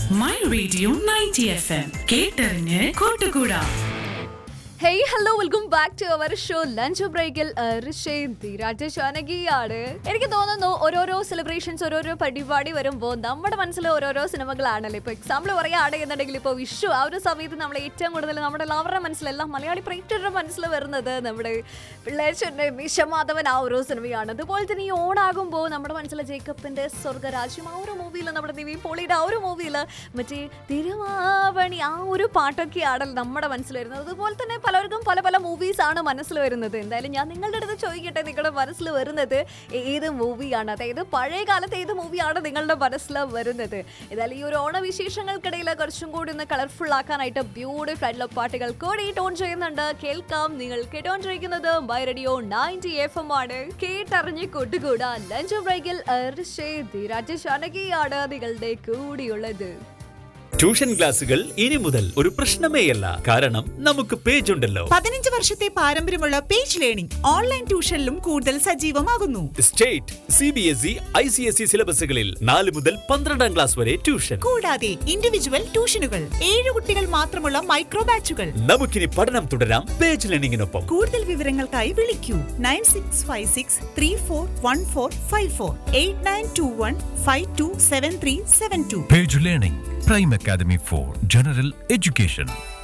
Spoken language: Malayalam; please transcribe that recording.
My radio ninety F M കേട്ടറിഞ്ഞ് കൂട്ടുകൂടാ hey hello welcome back to our show lunch ബ്രേക്കിൽ ാണ് എനിക്ക് തോന്നുന്നു ഓരോരോ സെലിബ്രേഷൻസ് ഓരോരോ പരിപാടി വരുമ്പോൾ നമ്മുടെ മനസ്സിൽ ഓരോരോ സിനിമകളാണല്ലോ ഇപ്പൊ എക്സാമ്പിൾ പറയുകയാണെന്നുണ്ടെങ്കിൽ ഇപ്പോൾ വിഷു ആ ഒരു സമയത്ത് നമ്മൾ ഏറ്റവും കൂടുതൽ നമ്മുടെ എല്ലാവരുടെ മനസ്സിലെല്ലാം മലയാളി പ്രേക്ഷകരുടെ മനസ്സിൽ വരുന്നത് നമ്മുടെ പിള്ളേച്ചൻ്റെ മിഷമാധവൻ ആ ഒരു സിനിമയാണ് അതുപോലെ തന്നെ ഈ ഓണാകുമ്പോൾ നമ്മുടെ മനസ്സിൽ ജേക്കബിന്റെ സ്വർഗരാജ്യം ആ ഒരു മൂവിയിൽ നമ്മുടെ ദിവി പോളിയുടെ ആ ഒരു മൂവിയിൽ മറ്റേ തിരുവാവണി ആ ഒരു പാട്ടൊക്കെയാണല്ലോ നമ്മുടെ മനസ്സിൽ വരുന്നത് അതുപോലെ തന്നെ പലർക്കും പല പല മൂവീസ് ആണ് മനസ്സിൽ വരുന്നത് എന്തായാലും ഞാൻ നിങ്ങളുടെ അടുത്ത് ചോദിക്കട്ടെ നിങ്ങളുടെ മനസ്സിൽ വരുന്നത് ഏത് മൂവിയാണ് അതായത് പഴയ കാലത്ത് ഏത് മൂവിയാണ് നിങ്ങളുടെ മനസ്സിൽ വരുന്നത് എന്തായാലും ഈ ഒരു ഓണവിശേഷങ്ങൾക്കിടയിൽ കുറച്ചും കൂടി ഒന്ന് കളർഫുൾ ആക്കാനായിട്ട് ബ്യൂട്ടിഫുൾ ആയിട്ടുള്ള പാട്ടുകൾ കൂടി ടോൺ ചെയ്യുന്നുണ്ട് കേൾക്കാം നിങ്ങൾ കേട്ടോണ്ടിരിക്കുന്നത് by radio ninety F M ആണ് കേട്ടറിഞ്ഞ് കൂട്ടുകൂടാ ലഞ്ച് ബ്രേക്കിൽ രാജേഷ് അനകിയാണ് നിങ്ങളുടെ കൂടിയുള്ളത് ട്യൂഷൻ ക്ലാസുകൾ ഇനി മുതൽ ഒരു പ്രശ്നമേയല്ല കാരണം നമുക്ക് പേജ് ഉണ്ടല്ലോ പതിനഞ്ച് വർഷത്തെ പാരമ്പര്യമുള്ള പേജ് ലേണിംഗ് ഓൺലൈൻ ട്യൂഷനിലും കൂടുതൽ സജീവമാകുന്നു state C B S E I C S E സിലബസുകളിൽ നാല് മുതൽ പന്ത്രണ്ടാം ക്ലാസ് വരെ ട്യൂഷൻ കൂടാതെ ഇൻഡിവിജ്വൽ ട്യൂഷനുകൾ ഏഴ് കുട്ടികൾ മാത്രമുള്ള മൈക്രോ ബാച്ചുകൾ നമുക്കിനി പഠനം തുടരാം പേജ് ലേണിംഗിനൊപ്പം കൂടുതൽ വിവരങ്ങൾക്കായി വിളിക്കൂ nine six five six three four one four five four eight nine two one five two seven three seven two Page Learning, Prime Academy for General Education.